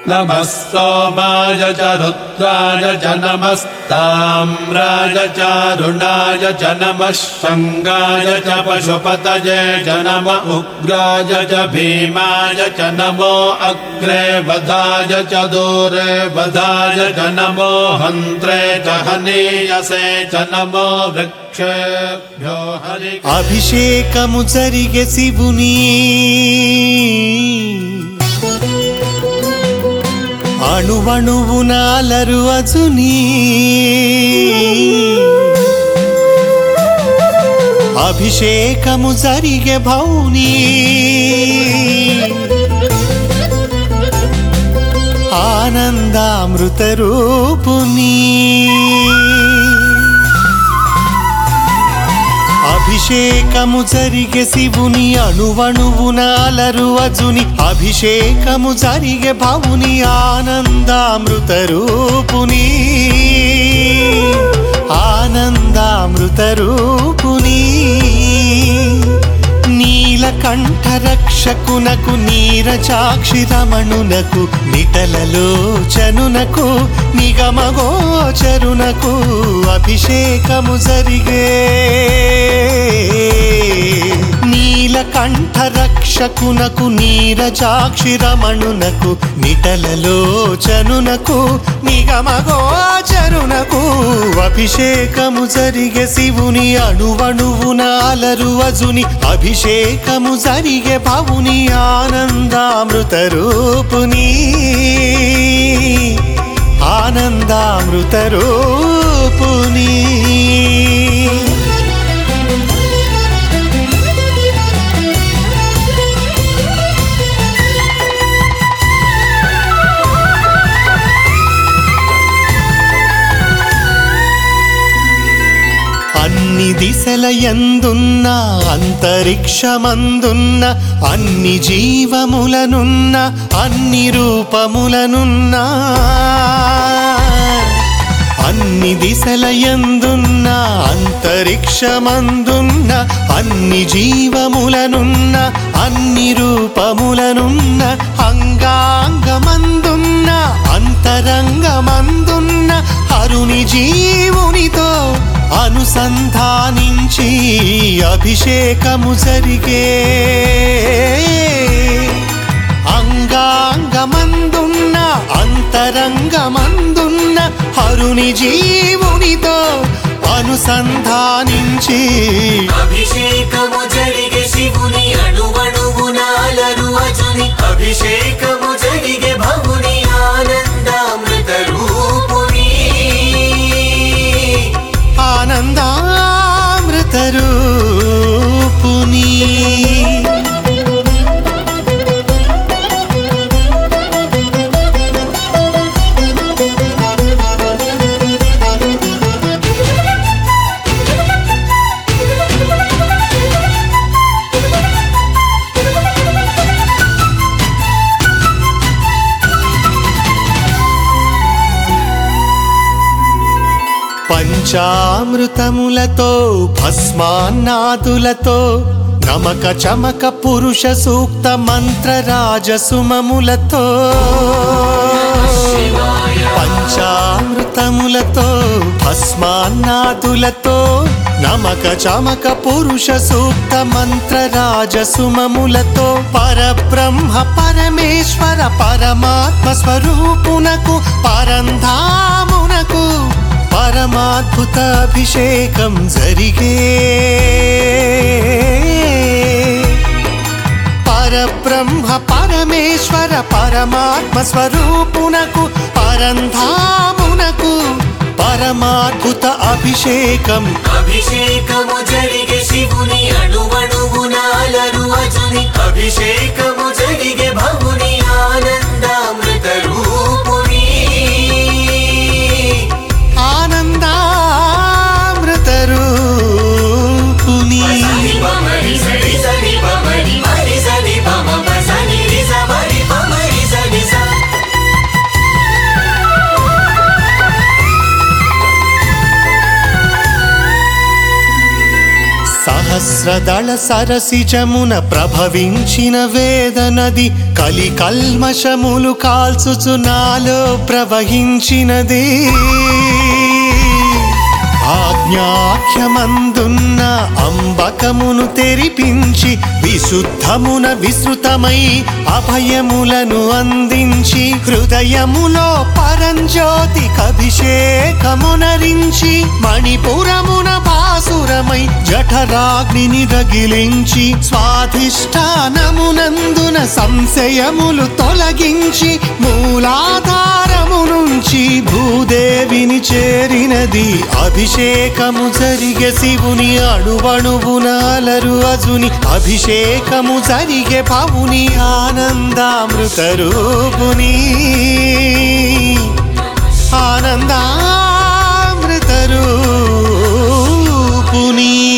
नमः सोमाय च रुद्राय च नमस्ताम्राय चारुणाय च नमः शङ्गाय च पशुपतये च नम उग्राय च भीमाय च नमो अग्रे वधाय च दूरे वधाय च नमो हन्त्रे च हनीयसे च नमो वृक्षेभ्यो हरि అభిషేకము జరిగే శివుని అణువణువున అలరు అజుని అభిషేకము జరిగే భౌని ఆనందామృత రూపుని అభిషేకము జరిగే శివుని అణువణువున అలరు అజుని అభిషేకము జరిగే భవుని ఆనందామృత రూపుని ఆనందామృత రూపుని నీలకంఠ రక్షకునకు నీరచాక్షి రమణునకు నిటలలోచనునకు నిగమగోచరునకు అభిషేకము జరిగే నీలకంఠ రక్షకునకు నీరచాక్షి రమణునకు నిటలలోచనునకు నిగమగోచరునకు అభిషేకము జరిగే శివుని అణువణువున అలరు అజుని అభిషేకము జరిగే భవుని ఆనందామృత రూపుని ఆనందామృత రూపుని అన్ని దిశల ఎందున్న అంతరిక్షమందున్న అన్ని జీవములనున్న అన్ని రూపములనున్న అన్ని దిశల ఎందున్న అంతరిక్షమందున్న అన్ని జీవములనున్న అన్ని రూపములనున్న అంగాంగమందున్న అంతరంగమందున్న అరుని జీవునితో అనుసంధానించి అభిషేకము జరిగే అంగాంగమందున్న అంతరంగమందున్న హరుని జీవునితో అనుసంధానించి అభిషేకము జరిగే శివుని అణువణువునాలరు అజుని అభిషేకము జరిగే భవుని ఆనందామృత రూపుని ఆనందామృత రూపుని పంచామృతములతో భస్మాన్నాదులతో నమక చమక పురుష సూక్త మంత్ర రాజసుమములతో పంచామృతములతో భస్మాన్నాదులతో నమక చమక పురుష సూక్త మంత్ర రాజసుమములతో పరబ్రహ్మ పరమేశ్వర పరమాత్మ స్వరూపునకు పరంధామునకు పరమాద్భుత అభిషేకం జరిగే పరబ్రహ్మ పరమేశ్వర పరమాత్మ స్వరూపునకు పరంధామునకు పరమాద్భుత అభిషేకం అభిషేకము జరిగే శివుని అణువణువునాలరు అజుని అభిషేకము జరిగే భవుని ఆనందామృత రూపుని ఆనందామృత రూపుని పమరి సరి సరి పమరి మరి సరి పమ సని రిస మరి పమరి సని స సహస్ర సహస్రదళ సరసిజమున ప్రభవించిన వేదనది కలి కల్మషములు కాల్చుచు నాలో ప్రవహించినది ఆజ్ఞాఖ్యమందున్న అంబకమును తెరిపించి విశుద్ధమున విస్తృతమై అభయములను అందించి హృదయములో పరంజ్యోతి అభిషేకమునరించి మణిపురమున బాసురమై జఠరాగ్నిని రగిలించి స్వాధిష్టానమునందున సంశయములు తొలగించి మూలాధారము నుంచి భూదేవిని చేరినది అభిషేకము జరిగే శివుని అణువణువున అలరు అజుని అభిషేకము జరిగే పవుని ఆనందామృత రూపుని ఆనందామృత రూపుని